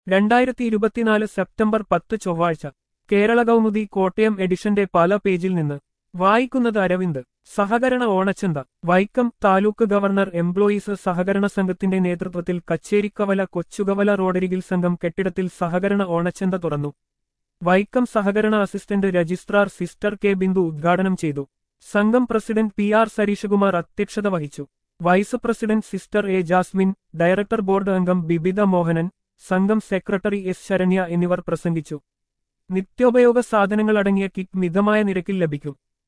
രണ്ടായിരത്തി ഇരുപത്തിനാല് സെപ്റ്റംബർ പത്ത് ചൊവ്വാഴ്ച കേരള കൗമുദി കോട്ടയം എഡിഷന്റെ പല പേജിൽ നിന്ന് വായിക്കുന്നത് അരവിന്ദ് സഹകരണ ഓണച്ചന്ത വൈക്കം താലൂക്ക് ഗവർണർ എംപ്ലോയീസ് സഹകരണ സംഘത്തിന്റെ നേതൃത്വത്തിൽ കച്ചേരിക്കവല കൊച്ചുകവല റോഡരികിൽ സംഘം കെട്ടിടത്തിൽ സഹകരണ ഓണച്ചന്ത തുറന്നു വൈക്കം സഹകരണ assistant registrar sister K Bindu ഉദ്ഘാടനം ചെയ്തു സംഘം പ്രസിഡന്റ് പി ആർ സരീഷകുമാർ അധ്യക്ഷത വഹിച്ചു vice president sister A Jasmin director board അംഗം ബിബിത മോഹനൻ സംഘം സെക്രട്ടറി എസ് ശരണ്യ എന്നിവർ പ്രസംഗിച്ചു നിത്യോപയോഗ സാധനങ്ങളടങ്ങിയ കിറ്റ് മിതമായ നിരക്കിൽ ലഭിക്കും